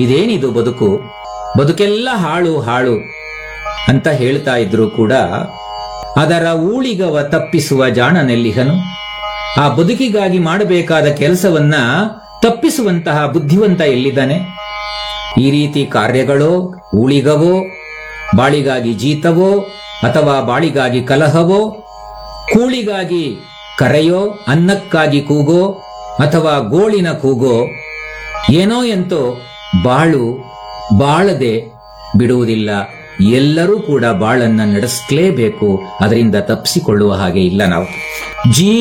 ಇದೇನಿದು ಬದುಕು ಬದುಕೆಲ್ಲ ಹಾಳು ಹಾಳು ಅಂತ ಹೇಳ್ತಾ ಇದ್ರು ಕೂಡ ಅದರ ಊಳಿಗವ ತಪ್ಪಿಸುವ ಜಾಣನೆಲ್ಲಿಹನು ಆ ಬದುಕಿಗಾಗಿ ಮಾಡಬೇಕಾದ ಕೆಲಸವನ್ನ ತಪ್ಪಿಸುವಂತಹ ಬುದ್ಧಿವಂತ ಎಲ್ಲಿದ್ದಾನೆ ಈ ರೀತಿ ಕಾರ್ಯಗಳೋ ಊಳಿಗವೋ ಬಾಳಿಗಾಗಿ ಜೀತವೋ ಅಥವಾ ಬಾಳಿಗಾಗಿ ಕಲಹವೋ ಕೂಳಿಗಾಗಿ ಕರೆಯೋ ಅನ್ನಕ್ಕಾಗಿ ಕೂಗೋ ಅಥವಾ ಗೋಳಿನ ಕೂಗೋ ಏನೋ ಎಂತೋ ಬಾಳು ಬಾಳದೆ ಬಿಡುವುದಿಲ್ಲ ಎಲ್ಲರೂ ಕೂಡ ಬಾಳನ್ನ ನಡೆಸಲೇಬೇಕು ಅದರಿಂದ ತಪ್ಪಿಸಿಕೊಳ್ಳುವ ಹಾಗೆ ಇಲ್ಲ ನಾವು ಜೀ